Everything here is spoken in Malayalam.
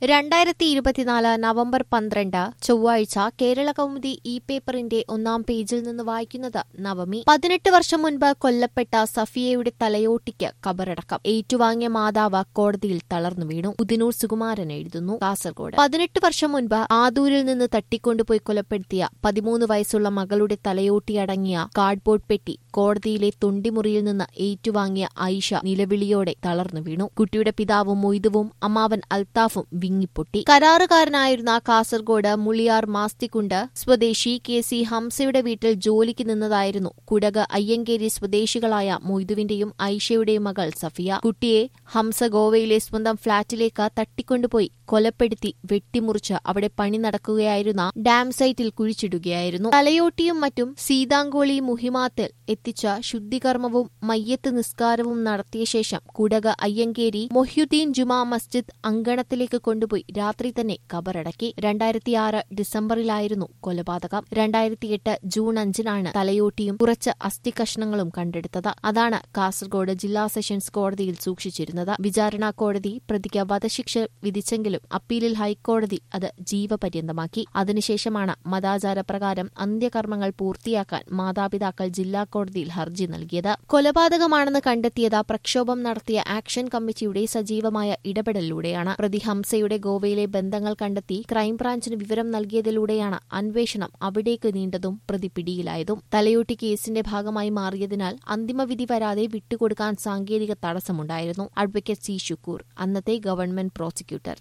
രണ്ടായിരത്തി ഇരുപത്തിനാല് നവംബർ പന്ത്രണ്ട് ചൊവ്വാഴ്ച കേരള കൗമുദി ഇ പേപ്പറിന്റെ ഒന്നാം പേജിൽ നിന്ന് വായിക്കുന്നത് നവമി പതിനെട്ട് വർഷം മുൻപ് കൊല്ലപ്പെട്ട സഫിയയുടെ തലയോട്ടിക്ക് കബറടക്കം ഏറ്റുവാങ്ങിയ മാതാവ് കോടതിയിൽ തളർന്നു വീണു ഉദിനൂർ സുകുമാരൻ എഴുതുന്നു കാസർഗോഡ് പതിനെട്ട് വർഷം മുൻപ് ആദൂരിൽ നിന്ന് തട്ടിക്കൊണ്ടുപോയി കൊലപ്പെടുത്തിയ പതിമൂന്ന് വയസ്സുള്ള മകളുടെ തലയോട്ടിയടങ്ങിയ കാർഡ്ബോർഡ് പെട്ടി കോടതിയിലെ തൊണ്ടിമുറിയിൽ നിന്ന് ഏറ്റുവാങ്ങിയ ഐഷ നിലവിളിയോടെ തളർന്നു വീണു കുട്ടിയുടെ പിതാവും മൊയ്തുവും അമ്മാവൻ അൽത്താഫും വിങ്ങിപ്പൊട്ടി കരാറുകാരനായിരുന്ന കാസർഗോഡ് മുളിയാർ മാസ്തിക്കുണ്ട് സ്വദേശി കെ സി ഹംസയുടെ വീട്ടിൽ ജോലിക്ക് നിന്നതായിരുന്നു കുടക് അയ്യങ്കേരി സ്വദേശികളായ മൊയ്തുവിന്റെയും ഐഷയുടെയും മകൾ സഫിയ കുട്ടിയെ ഹംസ ഗോവയിലെ സ്വന്തം ഫ്ളാറ്റിലേക്ക് തട്ടിക്കൊണ്ടുപോയി കൊലപ്പെടുത്തി വെട്ടിമുറിച്ച് അവിടെ പണി നടക്കുകയായിരുന്ന ഡാം സൈറ്റിൽ കുഴിച്ചിടുകയായിരുന്നു തലയോട്ടിയും മറ്റും സീതാങ്കോളി മുഹിമാത്തിൽ എത്തിച്ച ശുദ്ധികർമ്മവും മയ്യത്ത് നിസ്കാരവും നടത്തിയ ശേഷം കുടക് അയ്യങ്കേരി മൊഹ്യുദ്ദീൻ ജുമാ മസ്ജിദ് അങ്കണത്തിലേക്ക് കൊണ്ടുപോയി രാത്രി തന്നെ കബറടക്കി രണ്ടായിരത്തിയാറ് ഡിസംബറിലായിരുന്നു കൊലപാതകം രണ്ടായിരത്തിയെട്ട് ജൂൺ അഞ്ചിനാണ് തലയോട്ടിയും കുറച്ച് അസ്ഥികഷ്ണങ്ങളും കണ്ടെടുത്തത് അതാണ് കാസർഗോഡ് ജില്ലാ സെഷൻസ് കോടതിയിൽ സൂക്ഷിച്ചിരുന്നത് വിചാരണ കോടതി പ്രതിക്ക് വധശിക്ഷ വിധിച്ചെങ്കിലും അപ്പീലിൽ ഹൈക്കോടതി അത് ജീവപര്യന്തമാക്കി അതിനുശേഷമാണ് മതാചാരപ്രകാരം അന്ത്യകർമ്മങ്ങൾ പൂർത്തിയാക്കാൻ മാതാപിതാക്കൾ ജില്ലാ കോടതിയിൽ ഹർജി നൽകിയത് കൊലപാതകമാണെന്ന് കണ്ടെത്തിയത് പ്രക്ഷോഭം നടത്തിയ ആക്ഷൻ കമ്മിറ്റിയുടെ സജീവമായ ഇടപെടലിലൂടെയാണ് പ്രതി ഹംസയുടെ ഗോവയിലെ ബന്ധങ്ങൾ കണ്ടെത്തി ക്രൈംബ്രാഞ്ചിന് വിവരം നൽകിയതിലൂടെയാണ് അന്വേഷണം അവിടേക്ക് നീണ്ടതും പ്രതി പിടിയിലായതും തലയോട്ടി കേസിന്റെ ഭാഗമായി മാറിയതിനാൽ അന്തിമവിധി വരാതെ വിട്ടുകൊടുക്കാൻ സാങ്കേതിക തടസ്സമുണ്ടായിരുന്നു അഡ്വക്കേറ്റ് സി ഷുക്കൂർ അന്നത്തെ ഗവൺമെന്റ് പ്രോസിക്യൂട്ടർ